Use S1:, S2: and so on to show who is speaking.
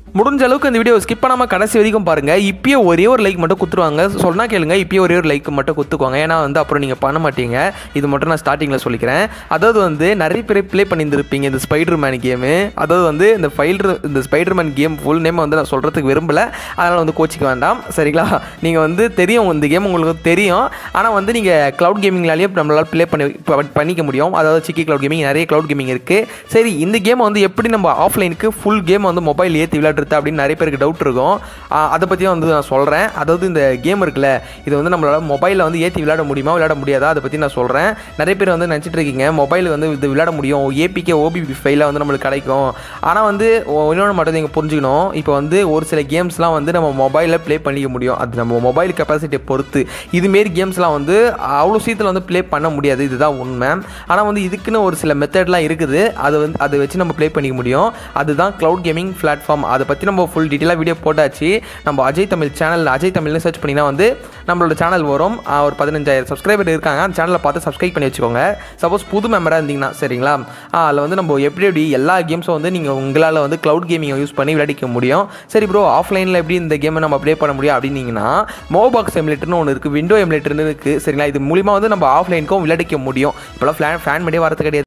S1: முடிஞ்ச அளவுக்கு இந்த வீடியோ ஸ்கிப் பண்ணாமல் கடைசி வரைக்கும் பாருங்கள் இப்பயே ஒரே ஒரு லைக் மட்டும் குத்துருவாங்க சொன்னா கேளுங்க இப்பயே ஒரே ஒரு லைக் மட்டும் குத்துக்குவாங்க ஏன்னா வந்து அப்புறம் நீங்கள் பண்ண மாட்டீங்க இது மட்டும் நான் ஸ்டார்டிங்கில் சொல்லிக்கிறேன் அதாவது வந்து நிறைய பேர் ப்ளே பண்ணியிருந்திருப்பீங்க இந்த ஸ்பைடர் மேன் கேமு அதாவது வந்து இந்த ஃபைல்டர் இந்த spider man game full name வந்து நான் சொல்கிறதுக்கு விரும்பல அதனால் வந்து கோச்சிக்க வேண்டாம் சரிங்களா நீங்கள் வந்து தெரியும் இந்த கேம் உங்களுக்கு தெரியும் ஆனால் வந்து நீங்கள் க்ளவுட் கேமிங்லாலேயே நம்மளால் ப்ளே பண்ணி ப- பண்ணிக்க முடியும் அதாவது சிக்கி க்ளவுட் கேமிங் நிறைய க்ளவுட் கேமிங் இருக்குது சரி இந்த கேமை வந்து எப்படி நம்ம ஆஃப்லைனுக்கு ஃபுல் கேம் வந்து மொபைல் ஏற்றி விளையாடுறது அப்படின்னு நிறைய பேருக்கு டவுட் இருக்கும் ஆ, அதை பற்றியும் வந்து நான் சொல்கிறேன் அதாவது இந்த கேம் இருக்குல்ல இது வந்து நம்மளால் மொபைலில் வந்து ஏற்றி விளையாட முடியுமா விளையாட முடியாதா அதை பற்றி நான் சொல்கிறேன் நிறைய பேர் வந்து நினச்சிட்டு இருக்கீங்க மொபைல் வந்து இது விளையாட முடியும் ஏபிகே ஓபிபி ஃபைலில் வந்து நம்மளுக்கு கிடைக்கும் ஆனால் வந்து ஒ- இன்னொன்று மட்டும் நீங்கள் புரிஞ்சுக்கணும் இப்போ வந்து ஒரு சில கேம்ஸ்லாம் வந்து நம்ம மொபைலில் ப்ளே பண்ணிக்க முடியும் அது நம்ம மொபைல் கெப்பாசிட்டியை பொறுத்து இதுமாரி கேம்ஸ்லாம் வந்து அவ்வளோ சீக்கிரம் வந்து ப்ளே பண்ண முடியாது இதுதான் உண்மை ஆனால் வந்து இதுக்குன்னு ஒரு சில மெத்தட்லாம் இருக்குது அது வந்து அதை வச்சு நம்ம ப்ளே பண்ணிக்க முடியும் அதுதான் க்ளவுட் கேமிங் பிளாட்ஃபார்ம் அதை பற்றி நம்ம ஃபுல் டீட்டெயிலாக வீடியோ போட்டாச்சு நம்ம அஜய் தமிழ் சேனல் அஜய் தமிழ்னு சர்ச் பண்ணிங்கன்னா வந்து நம்மளோட சேனல் வரும் ஆ, ஒரு பதினஞ்சாயிரம் சப்ஸ்கிரைபர் இருக்காங்க அந்த சேனலை பார்த்து சப்ஸ்கிரைப் பண்ணி வச்சுக்கோங்க சப்போஸ் புது மெம்பராக இருந்தீங்கன்னா சரிங்களா அதில் வந்து நம்ம எப்படி எப்படி எல்லா கேம்ஸும் வந்து நீங்கள் உங்களால் வந்து க்ளவுட் கேமிங்கை யூஸ் பண்ணி விளையாடிக்க முடியும் சரி ப்ரோ ஆஃப்லைனில் எப்படி இந்த கேமை நம்ம ப்ளே பண்ண முடியும் அப்படின்னீங்கன்னா மோபாக்ஸ் எமுலேட்டர்னு ஒன்று இருக்குது விண்டோ எமுலேட்டர்னு இருக்குது சரிங்களா இது மூலிமா வந்து நம்ம ஆஃப்லைனுக்கும் விளையாடிக்க முடியும் இப்போலாம் ஃபேன் ஃபேன் மீடியே வரது கிடையாது